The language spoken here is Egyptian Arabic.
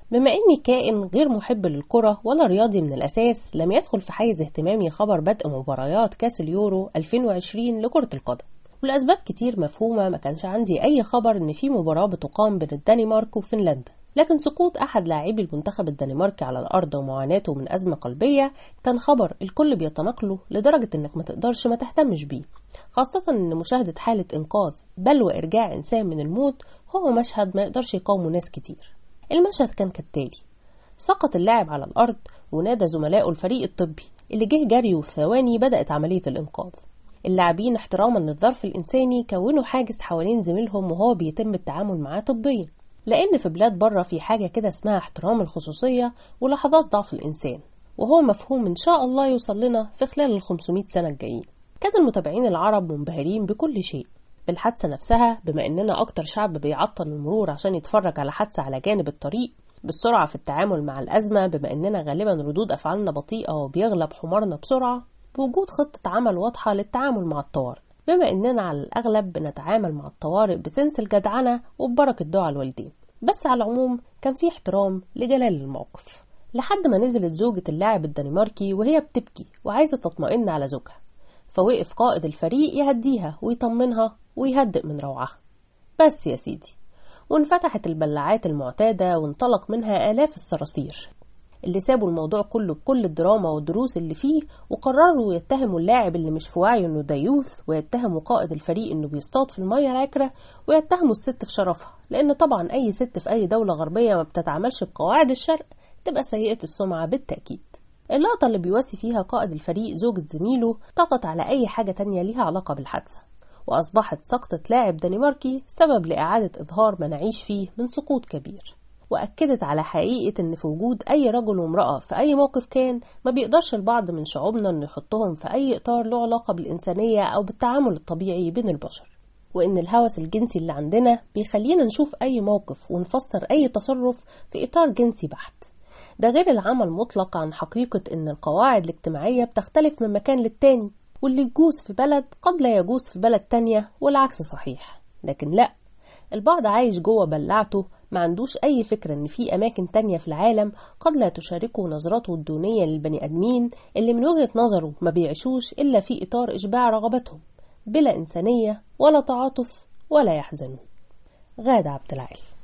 بما إني كائن غير محب للكرة ولا رياضي من الأساس لم يدخل في حيز اهتمامي خبر بدء مباريات كأس اليورو 2020 لكرة القدم ولأسباب كتير مفهومة ما كانش عندي أي خبر إن في مباراة بتقام بين الدنمارك وفنلندا لكن سقوط أحد لاعبي المنتخب الدنماركي على الأرض ومعاناته من أزمة قلبية كان خبر الكل بيتناقله لدرجة إنك ما تقدرش ما تهتمش بيه خاصة إن مشاهدة حالة إنقاذ بل وإرجاع إنسان من الموت هو مشهد ما يقدرش يقاومه ناس كتير المشهد كان كالتالي سقط اللاعب على الأرض ونادى زملائه الفريق الطبي اللي جه جري وفي ثواني بدأت عملية الإنقاذ اللاعبين احتراما للظرف الإنساني كونوا حاجز حوالين زميلهم وهو بيتم التعامل معاه طبيا لأن في بلاد بره في حاجة كده اسمها احترام الخصوصية ولحظات ضعف الإنسان وهو مفهوم إن شاء الله يوصل لنا في خلال ال 500 سنة الجايين كان المتابعين العرب منبهرين بكل شيء بالحادثة نفسها بما إننا أكتر شعب بيعطل المرور عشان يتفرج على حادثة على جانب الطريق بالسرعة في التعامل مع الأزمة بما إننا غالبا ردود أفعالنا بطيئة وبيغلب حمارنا بسرعة بوجود خطة عمل واضحة للتعامل مع الطوارئ بما إننا على الأغلب بنتعامل مع الطوارئ بسنس الجدعنة وببركة دعاء الوالدين بس على العموم كان في احترام لجلال الموقف لحد ما نزلت زوجة اللاعب الدنماركي وهي بتبكي وعايزة تطمئن على زوجها فوقف قائد الفريق يهديها ويطمنها ويهدئ من روعها بس يا سيدي وانفتحت البلاعات المعتادة وانطلق منها آلاف الصراصير اللي سابوا الموضوع كله بكل الدراما والدروس اللي فيه وقرروا يتهموا اللاعب اللي مش في وعيه انه ديوث ويتهموا قائد الفريق انه بيصطاد في المية العكرة ويتهموا الست في شرفها لان طبعا اي ست في اي دولة غربية ما بتتعاملش بقواعد الشرق تبقى سيئة السمعة بالتأكيد اللقطة اللي بيواسي فيها قائد الفريق زوجة زميله طغت على أي حاجة تانية ليها علاقة بالحادثة وأصبحت سقطة لاعب دنماركي سبب لإعادة إظهار ما نعيش فيه من سقوط كبير وأكدت على حقيقة إن في وجود أي رجل وامرأة في أي موقف كان ما بيقدرش البعض من شعوبنا إنه يحطهم في أي إطار له علاقة بالإنسانية أو بالتعامل الطبيعي بين البشر وإن الهوس الجنسي اللي عندنا بيخلينا نشوف أي موقف ونفسر أي تصرف في إطار جنسي بحت ده غير العمل مطلق عن حقيقة إن القواعد الاجتماعية بتختلف من مكان للتاني واللي يجوز في بلد قد لا يجوز في بلد تانية والعكس صحيح لكن لأ البعض عايش جوه بلعته ما عندوش أي فكرة إن في أماكن تانية في العالم قد لا تشاركه نظرته الدونية للبني آدمين اللي من وجهة نظره ما بيعيشوش إلا في إطار إشباع رغبتهم بلا إنسانية ولا تعاطف ولا يحزنون غادة عبد العال